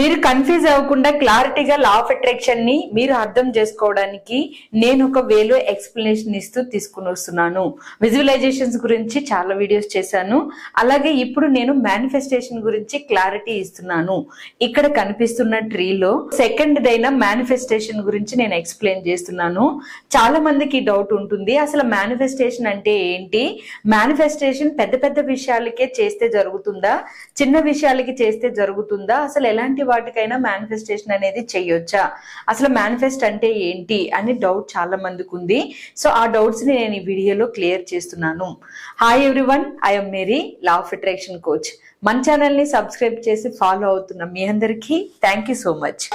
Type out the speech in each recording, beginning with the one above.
మీరు కన్ఫ్యూజ్ అవ్వకుండా క్లారిటీగా లా ఆఫ్ అట్రాక్షన్ ని మీరు అర్థం చేసుకోవడానికి నేను ఒక వేలో ఎక్స్ప్లెనేషన్ ఇస్తూ తీసుకుని వస్తున్నాను విజువలైజేషన్స్ గురించి చాలా వీడియోస్ చేశాను అలాగే ఇప్పుడు నేను మేనిఫెస్టేషన్ గురించి క్లారిటీ ఇస్తున్నాను ఇక్కడ కనిపిస్తున్న ట్రీలో సెకండ్ దైన మేనిఫెస్టేషన్ గురించి నేను ఎక్స్ప్లెయిన్ చేస్తున్నాను చాలా మందికి డౌట్ ఉంటుంది అసలు మేనిఫెస్టేషన్ అంటే ఏంటి మేనిఫెస్టేషన్ పెద్ద పెద్ద విషయాలకే చేస్తే జరుగుతుందా చిన్న విషయాలకి చేస్తే జరుగుతుందా అసలు ఎలాంటి వాటికైనా మేనిఫెస్టేషన్ అనేది చేయొచ్చా అసలు మేనిఫెస్ట్ అంటే ఏంటి అని డౌట్ చాలా మందికి ఉంది సో ఆ డౌట్స్ ని నేను ఈ వీడియోలో క్లియర్ చేస్తున్నాను hi everyone I'm Mary law of attraction coach మన ఛానల్ ని సబ్స్క్రైబ్ చేసి ఫాలో అవుతున్న మీ అందరికీ థ్యాంక్ యూ సో మచ్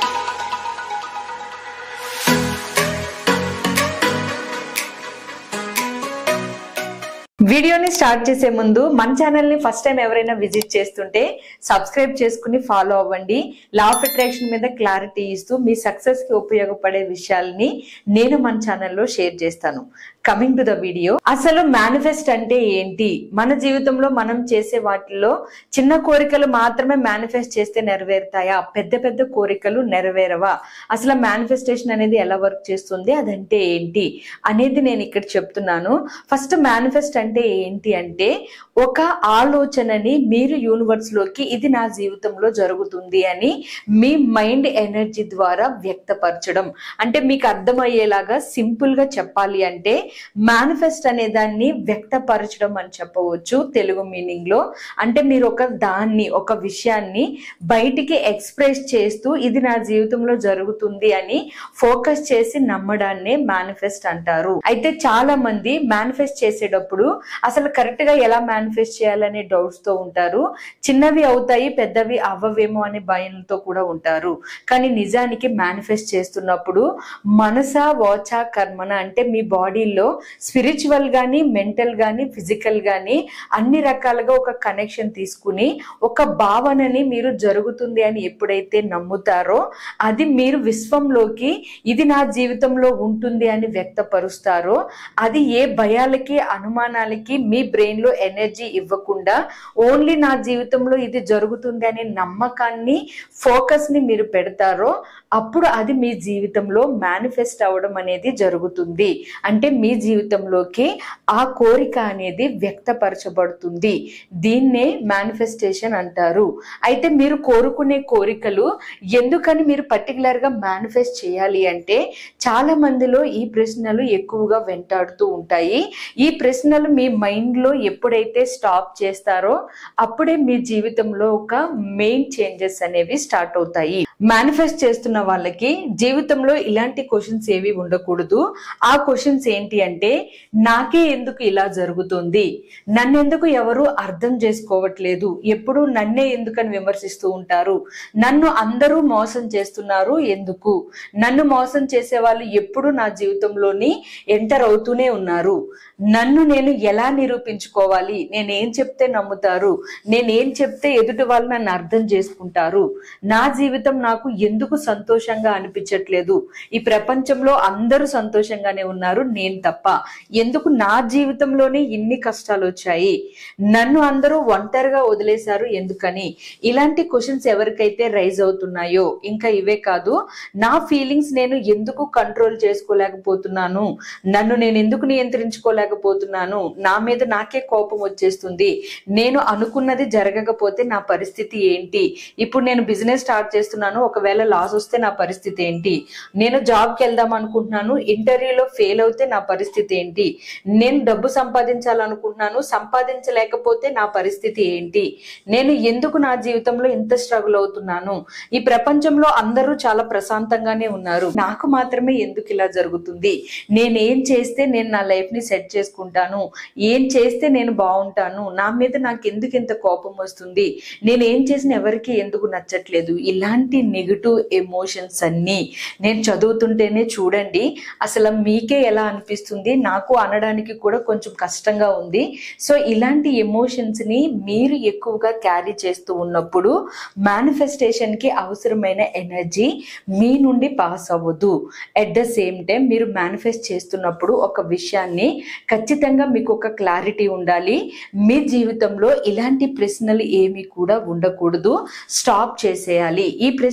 వీడియోని స్టార్ట్ చేసే ముందు మన ఛానల్ ని ఫస్ట్ టైం ఎవరైనా విజిట్ చేస్తుంటే సబ్స్క్రైబ్ చేసుకుని ఫాలో అవ్వండి లా ఆఫ్ అట్రాక్షన్ మీద క్లారిటీ ఇస్తూ మీ సక్సెస్ కి ఉపయోగపడే విషయాల్ని నేను మన ఛానల్లో షేర్ చేస్తాను కమింగ్ టు ద వీడియో అసలు మేనిఫెస్ట్ అంటే ఏంటి మన జీవితంలో మనం చేసే వాటిల్లో చిన్న కోరికలు మాత్రమే మేనిఫెస్ట్ చేస్తే నెరవేరుతాయా పెద్ద పెద్ద కోరికలు నెరవేరవా అసలు మేనిఫెస్టేషన్ అనేది ఎలా వర్క్ చేస్తుంది అదంటే ఏంటి అనేది నేను ఇక్కడ చెప్తున్నాను ఫస్ట్ మేనిఫెస్ట్ అంటే ఏంటి అంటే ఒక ఆలోచనని మీరు యూనివర్స్ లోకి ఇది నా జీవితంలో జరుగుతుంది అని మీ మైండ్ ఎనర్జీ ద్వారా వ్యక్తపరచడం అంటే మీకు అర్థమయ్యేలాగా సింపుల్ గా చెప్పాలి అంటే మేనిఫెస్ట్ అనే దాన్ని వ్యక్తపరచడం అని చెప్పవచ్చు తెలుగు మీనింగ్ లో అంటే మీరు ఒక దాన్ని ఒక విషయాన్ని బయటికి ఎక్స్ప్రెస్ చేస్తూ ఇది నా జీవితంలో జరుగుతుంది అని ఫోకస్ చేసి నమ్మడాన్నే మేనిఫెస్ట్ అంటారు అయితే చాలా మంది మేనిఫెస్ట్ చేసేటప్పుడు అసలు కరెక్ట్ గా ఎలా మేనిఫెస్ట్ చేయాలనే డౌట్స్ తో ఉంటారు చిన్నవి అవుతాయి పెద్దవి అవ్వవేమో అనే భయంతో కూడా ఉంటారు కానీ నిజానికి మేనిఫెస్ట్ చేస్తున్నప్పుడు మనస వాచ కర్మన అంటే మీ బాడీలో స్పిరిచువల్ గాని మెంటల్ గాని ఫిజికల్ గాని అన్ని రకాలుగా ఒక కనెక్షన్ తీసుకుని ఒక భావనని మీరు జరుగుతుంది అని ఎప్పుడైతే నమ్ముతారో అది మీరు విశ్వంలోకి ఇది నా జీవితంలో ఉంటుంది అని వ్యక్తపరుస్తారో అది ఏ భయాలకి అనుమానాలకి మీ బ్రెయిన్ లో ఎనర్జీ ఇవ్వకుండా ఓన్లీ నా జీవితంలో ఇది జరుగుతుంది అనే నమ్మకాన్ని ఫోకస్ ని మీరు పెడతారో అప్పుడు అది మీ జీవితంలో మేనిఫెస్ట్ అవ్వడం అనేది జరుగుతుంది అంటే మీ జీవితంలోకి ఆ కోరిక అనేది వ్యక్తపరచబడుతుంది దీన్నే మేనిఫెస్టేషన్ అంటారు అయితే మీరు కోరుకునే కోరికలు ఎందుకని మీరు పర్టికులర్ గా మేనిఫెస్ట్ చేయాలి అంటే చాలా మందిలో ఈ ప్రశ్నలు ఎక్కువగా వెంటాడుతూ ఉంటాయి ఈ ప్రశ్నలు మీ మైండ్ లో ఎప్పుడైతే స్టాప్ చేస్తారో అప్పుడే మీ జీవితంలో ఒక మెయిన్ చేంజెస్ అనేవి స్టార్ట్ అవుతాయి మేనిఫెస్ట్ చేస్తున్న వాళ్ళకి జీవితంలో ఇలాంటి క్వశ్చన్స్ ఏవి ఉండకూడదు ఆ క్వశ్చన్స్ ఏంటి అంటే నాకే ఎందుకు ఇలా జరుగుతుంది నన్నెందుకు ఎవరు అర్థం చేసుకోవట్లేదు ఎప్పుడు నన్నే ఎందుకని విమర్శిస్తూ ఉంటారు నన్ను అందరూ మోసం చేస్తున్నారు ఎందుకు నన్ను మోసం చేసే వాళ్ళు ఎప్పుడు నా జీవితంలోని ఎంటర్ అవుతూనే ఉన్నారు నన్ను నేను ఎలా నిరూపించుకోవాలి నేనేం చెప్తే నమ్ముతారు నేనేం చెప్తే ఎదుటి వాళ్ళు నన్ను అర్థం చేసుకుంటారు నా జీవితం నాకు ఎందుకు సంతోషంగా అనిపించట్లేదు ఈ ప్రపంచంలో అందరూ సంతోషంగానే ఉన్నారు నేను తప్ప ఎందుకు నా జీవితంలోనే ఇన్ని కష్టాలు వచ్చాయి నన్ను అందరూ ఒంటరిగా వదిలేశారు ఎందుకని ఇలాంటి క్వశ్చన్స్ ఎవరికైతే రైజ్ అవుతున్నాయో ఇంకా ఇవే కాదు నా ఫీలింగ్స్ నేను ఎందుకు కంట్రోల్ చేసుకోలేకపోతున్నాను నన్ను నేను ఎందుకు నియంత్రించుకోలేకపోతున్నాను నా మీద నాకే కోపం వచ్చేస్తుంది నేను అనుకున్నది జరగకపోతే నా పరిస్థితి ఏంటి ఇప్పుడు నేను బిజినెస్ స్టార్ట్ చేస్తున్నాను ఒకవేళ లాస్ వస్తే నా పరిస్థితి ఏంటి నేను జాబ్కి వెళ్దాం అనుకుంటున్నాను ఇంటర్వ్యూలో ఫెయిల్ అవుతే నా పరిస్థితి ఏంటి నేను డబ్బు సంపాదించాలనుకుంటున్నాను సంపాదించలేకపోతే నా పరిస్థితి ఏంటి నేను ఎందుకు నా జీవితంలో ఇంత స్ట్రగుల్ అవుతున్నాను ఈ ప్రపంచంలో అందరూ చాలా ప్రశాంతంగానే ఉన్నారు నాకు మాత్రమే ఎందుకు ఇలా జరుగుతుంది నేనేం చేస్తే నేను నా లైఫ్ ని సెట్ చేసుకుంటాను ఏం చేస్తే నేను బాగుంటాను నా మీద నాకు ఎందుకు ఇంత కోపం వస్తుంది నేను ఏం చేసిన ఎవరికి ఎందుకు నచ్చట్లేదు ఇలాంటి నెగిటివ్ ఎమోషన్స్ అన్ని నేను చదువుతుంటేనే చూడండి అసలు మీకే ఎలా అనిపిస్తుంది నాకు అనడానికి కూడా కొంచెం కష్టంగా ఉంది సో ఇలాంటి ఎమోషన్స్ ని మీరు ఎక్కువగా క్యారీ చేస్తూ ఉన్నప్పుడు మేనిఫెస్టేషన్ కి అవసరమైన ఎనర్జీ మీ నుండి పాస్ అవ్వదు ఎట్ ద సేమ్ టైం మీరు మేనిఫెస్ట్ చేస్తున్నప్పుడు ఒక విషయాన్ని ఖచ్చితంగా మీకు ఒక క్లారిటీ ఉండాలి మీ జీవితంలో ఇలాంటి ప్రశ్నలు ఏమీ కూడా ఉండకూడదు స్టాప్ చేసేయాలి ఈ ప్రశ్న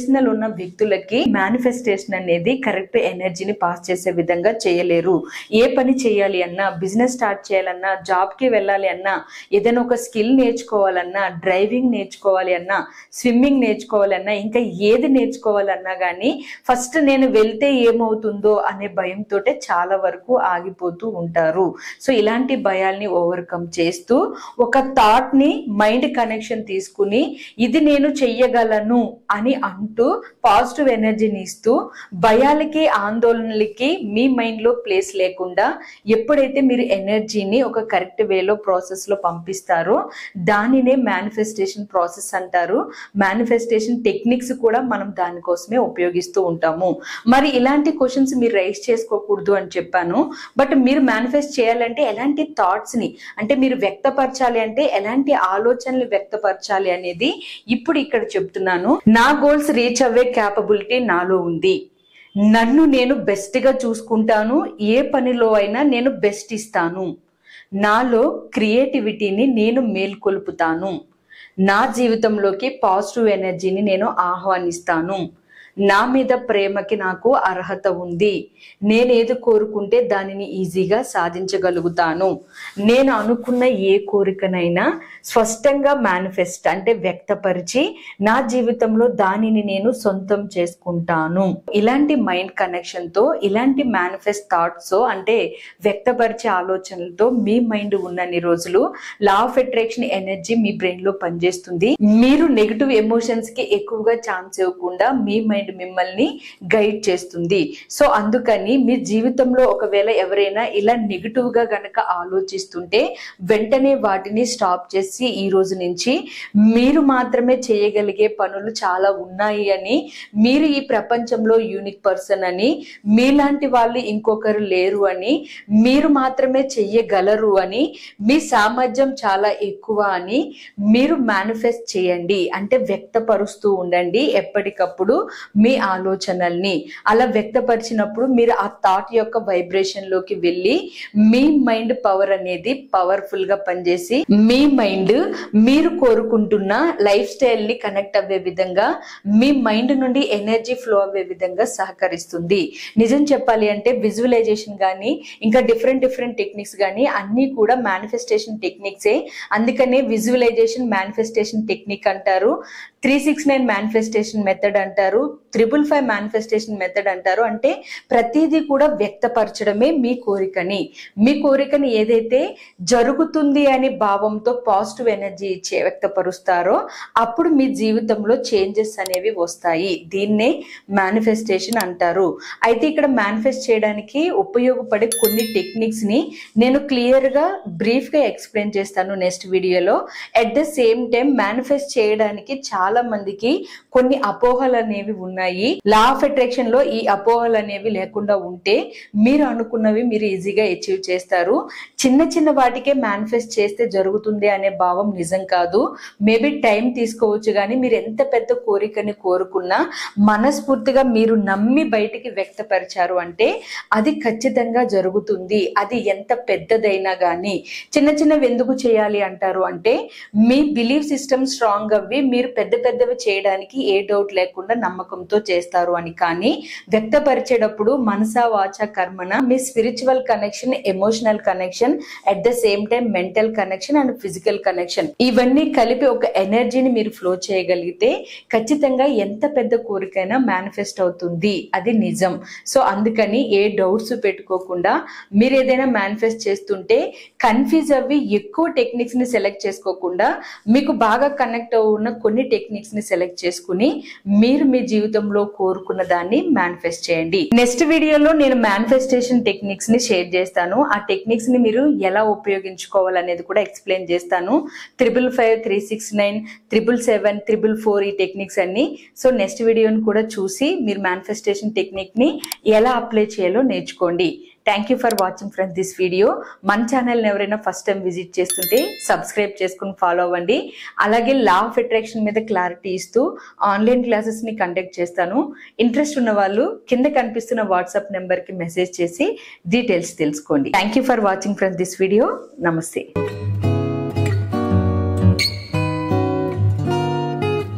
డివోషనల్ ఉన్న వ్యక్తులకి మేనిఫెస్టేషన్ అనేది కరెక్ట్ ఎనర్జీని పాస్ చేసే విధంగా చేయలేరు ఏ పని చేయాలి అన్నా బిజినెస్ స్టార్ట్ చేయాలన్నా జాబ్ కి వెళ్ళాలి అన్నా ఏదైనా ఒక స్కిల్ నేర్చుకోవాలన్నా డ్రైవింగ్ నేర్చుకోవాలి అన్నా స్విమ్మింగ్ నేర్చుకోవాలన్నా ఇంకా ఏది నేర్చుకోవాలన్నా కానీ ఫస్ట్ నేను వెళ్తే ఏమవుతుందో అనే భయంతో చాలా వరకు ఆగిపోతూ ఉంటారు సో ఇలాంటి భయాల్ని ఓవర్కమ్ చేస్తూ ఒక థాట్ ని మైండ్ కనెక్షన్ తీసుకుని ఇది నేను చెయ్యగలను అని అంటూ పాజిటివ్ ఎనర్జీని ఇస్తూ భయాలకి ఆందోళనలకి మీ మైండ్ లో ప్లేస్ లేకుండా ఎప్పుడైతే మీరు ఎనర్జీని ఒక కరెక్ట్ వేలో ప్రాసెస్ లో పంపిస్తారో దానినే మేనిఫెస్టేషన్ ప్రాసెస్ అంటారు మేనిఫెస్టేషన్ టెక్నిక్స్ కూడా మనం దానికోసమే ఉపయోగిస్తూ ఉంటాము మరి ఇలాంటి క్వశ్చన్స్ మీరు రైస్ చేసుకోకూడదు అని చెప్పాను బట్ మీరు మేనిఫెస్ట్ చేయాలంటే ఎలాంటి థాట్స్ ని అంటే మీరు వ్యక్తపరచాలి అంటే ఎలాంటి ఆలోచనలు వ్యక్తపరచాలి అనేది ఇప్పుడు ఇక్కడ చెప్తున్నాను నా గోల్స్ రీచ్ అవ్వే క్యాపబిలిటీ నాలో ఉంది నన్ను నేను బెస్ట్ గా చూసుకుంటాను ఏ పనిలో అయినా నేను బెస్ట్ ఇస్తాను నాలో క్రియేటివిటీని నేను మేల్కొల్పుతాను నా జీవితంలోకి పాజిటివ్ ఎనర్జీని నేను ఆహ్వానిస్తాను నా మీద ప్రేమకి నాకు అర్హత ఉంది నేనేది కోరుకుంటే దానిని ఈజీగా సాధించగలుగుతాను నేను అనుకున్న ఏ కోరికనైనా స్పష్టంగా మేనిఫెస్ట్ అంటే వ్యక్తపరిచి నా జీవితంలో దానిని నేను సొంతం చేసుకుంటాను ఇలాంటి మైండ్ కనెక్షన్ తో ఇలాంటి మేనిఫెస్ట్ థాట్స్ అంటే వ్యక్తపరిచే ఆలోచనలతో మీ మైండ్ ఉన్నన్ని రోజులు లా ఆఫ్ అట్రాక్షన్ ఎనర్జీ మీ బ్రెయిన్ లో పనిచేస్తుంది మీరు నెగిటివ్ ఎమోషన్స్ కి ఎక్కువగా ఛాన్స్ ఇవ్వకుండా మీ మైండ్ మిమ్మల్ని గైడ్ చేస్తుంది సో అందుకని మీ జీవితంలో ఒకవేళ ఎవరైనా ఇలా నెగిటివ్ గా గనక ఆలోచిస్తుంటే వెంటనే వాటిని స్టాప్ చేసి ఈ రోజు నుంచి మీరు మాత్రమే చేయగలిగే పనులు చాలా ఉన్నాయి అని మీరు ఈ ప్రపంచంలో యూనిక్ పర్సన్ అని మీలాంటి వాళ్ళు ఇంకొకరు లేరు అని మీరు మాత్రమే చెయ్యగలరు అని మీ సామర్థ్యం చాలా ఎక్కువ అని మీరు మేనిఫెస్ట్ చేయండి అంటే వ్యక్తపరుస్తూ ఉండండి ఎప్పటికప్పుడు మీ ఆలోచనల్ని అలా వ్యక్తపరిచినప్పుడు మీరు ఆ థాట్ యొక్క వైబ్రేషన్ లోకి వెళ్ళి మీ మైండ్ పవర్ అనేది పవర్ఫుల్ గా పనిచేసి మీ మైండ్ మీరు కోరుకుంటున్న లైఫ్ స్టైల్ ని కనెక్ట్ అవ్వే విధంగా మీ మైండ్ నుండి ఎనర్జీ ఫ్లో అవ్వే విధంగా సహకరిస్తుంది నిజం చెప్పాలి అంటే విజువలైజేషన్ కానీ ఇంకా డిఫరెంట్ డిఫరెంట్ టెక్నిక్స్ కానీ అన్నీ కూడా మేనిఫెస్టేషన్ టెక్నిక్సే అందుకనే విజువలైజేషన్ మేనిఫెస్టేషన్ టెక్నిక్ అంటారు three six nine manifestation method అంటారు త్రిబుల్ ఫైవ్ మేనిఫెస్టేషన్ మెథడ్ అంటారు అంటే ప్రతిదీ కూడా వ్యక్తపరచడమే మీ కోరికని మీ కోరికని ఏదైతే జరుగుతుంది అనే భావంతో పాజిటివ్ ఎనర్జీ ఇచ్చే వ్యక్తపరుస్తారో అప్పుడు మీ జీవితంలో చేంజెస్ అనేవి వస్తాయి దీన్నే మేనిఫెస్టేషన్ అంటారు అయితే ఇక్కడ మేనిఫెస్ట్ చేయడానికి ఉపయోగపడే కొన్ని టెక్నిక్స్ ని నేను క్లియర్ గా బ్రీఫ్ గా ఎక్స్ప్లెయిన్ చేస్తాను నెక్స్ట్ వీడియోలో at the same time manifest చేయడానికి చాలా మందికి కొన్ని అపోహలు అనేవి ఉన్నాయి లా ఆఫ్ అట్రాక్షన్ లో ఈ అపోహలు అనేవి లేకుండా ఉంటే మీరు అనుకున్నవి మీరు ఈజీగా అచీవ్ చేస్తారు చిన్న చిన్న వాటికే మేనిఫెస్ట్ చేస్తే జరుగుతుంది అనే భావం నిజం కాదు మేబీ టైం తీసుకోవచ్చు కానీ మీరు ఎంత పెద్ద కోరికని కోరుకున్నా మనస్ఫూర్తిగా మీరు నమ్మి బయటికి వ్యక్తపరిచారు అంటే అది ఖచ్చితంగా జరుగుతుంది అది ఎంత పెద్దదైనా కానీ చిన్న చిన్నవి ఎందుకు చేయాలి అంటారు అంటే మీ బిలీఫ్ సిస్టమ్ స్ట్రాంగ్ అవ్వి మీరు పెద్ద పెద్దవి చేయడానికి ఏ డౌట్ లేకుండా నమ్మకంతో చేస్తారు అని కానీ వ్యక్తపరిచేటప్పుడు మనసా వాచ కర్మన మీ spiritual connection emotional connection at the same time mental connection and physical connection ఇవన్నీ కలిపి ఒక ఎనర్జీని మీరు ఫ్లో చేయగలిగితే ఖచ్చితంగా ఎంత పెద్ద కోరికైనా మేనిఫెస్ట్ అవుతుంది అది నిజం సో అందుకని ఏ డౌట్స్ పెట్టుకోకుండా మీరు ఏదైనా మేనిఫెస్ట్ చేస్తుంటే కన్ఫ్యూజ్ అవ్వి ఎక్కువ టెక్నిక్స్ ని సెలెక్ట్ చేసుకోకుండా మీకు బాగా కనెక్ట్ ఉన్న కొన్ని టెక్నిక్స్ ని సెలెక్ట్ చేసుకుని మీరు మీ జీవితంలో కోరుకున్న దాన్ని మేనిఫెస్ట్ చేయండి నెక్స్ట్ వీడియోలో నేను మేనిఫెస్టేషన్ టెక్నిక్స్ ని షేర్ చేస్తాను ఆ టెక్నిక్స్ ని మీరు ఎలా ఉపయోగించుకోవాలనేది కూడా ఎక్స్ప్లెయిన్ చేస్తాను triple five three six nine triple seven triple four ఈ టెక్నిక్స్ అన్ని సో నెక్స్ట్ వీడియోని కూడా చూసి మీరు మేనిఫెస్టేషన్ టెక్నిక్ ని ఎలా అప్లై చేయాలో నేర్చుకోండి thank you for watching friends this video మన ఛానల్ని ఎవరైనా ఫస్ట్ టైం విజిట్ చేస్తుంటే సబ్స్క్రైబ్ చేసుకుని ఫాలో అవ్వండి అలాగే లా ఆఫ్ అట్రాక్షన్ మీద క్లారిటీ ఇస్తూ ఆన్లైన్ క్లాసెస్ని కండక్ట్ చేస్తాను ఇంట్రెస్ట్ ఉన్న వాళ్ళు కింద కనిపిస్తున్న వాట్సాప్ నెంబర్కి మెసేజ్ చేసి డీటెయిల్స్ తెలుసుకోండి thank you for watching friends this video నమస్తే